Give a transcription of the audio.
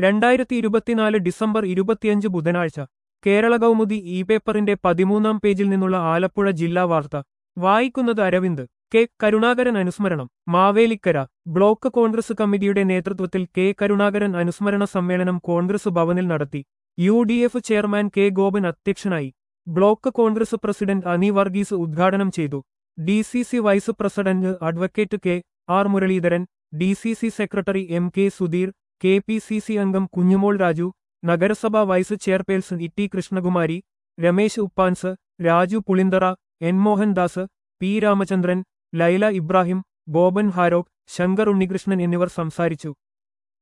രണ്ടായിരത്തി ഇരുപത്തിനാല് ഡിസംബർ ഇരുപത്തിയഞ്ച് ബുധനാഴ്ച കേരള കൗമുദി ഇ പേപ്പറിന്റെ പതിമൂന്നാം പേജിൽ നിന്നുള്ള ആലപ്പുഴ ജില്ലാ വാർത്ത വായിക്കുന്നത് അരവിന്ദ് കെ കരുണാകരൻ അനുസ്മരണം മാവേലിക്കര ബ്ലോക്ക് കോൺഗ്രസ് കമ്മിറ്റിയുടെ നേതൃത്വത്തിൽ കെ കരുണാകരൻ അനുസ്മരണ സമ്മേളനം കോൺഗ്രസ് ഭവനിൽ നടത്തി U D F chairman K Gopan അധ്യക്ഷനായി block Congress president Ani Varghese ഉദ്ഘാടനം ചെയ്തു D C C vice president advocate K R Muraleedharan D C C secretary M K Sudheer K P C C അംഗം കുഞ്ഞുമോൾ രാജു നഗരസഭാ vice chairperson E T Krishnakumari Ramesh ഉപ്പാൻസ് Raju Pulinthara N Mohandas P Ramachandran Laila Ibrahim Boban ഹാരോക് ശങ്കർ ഉണ്ണികൃഷ്ണൻ എന്നിവർ സംസാരിച്ചു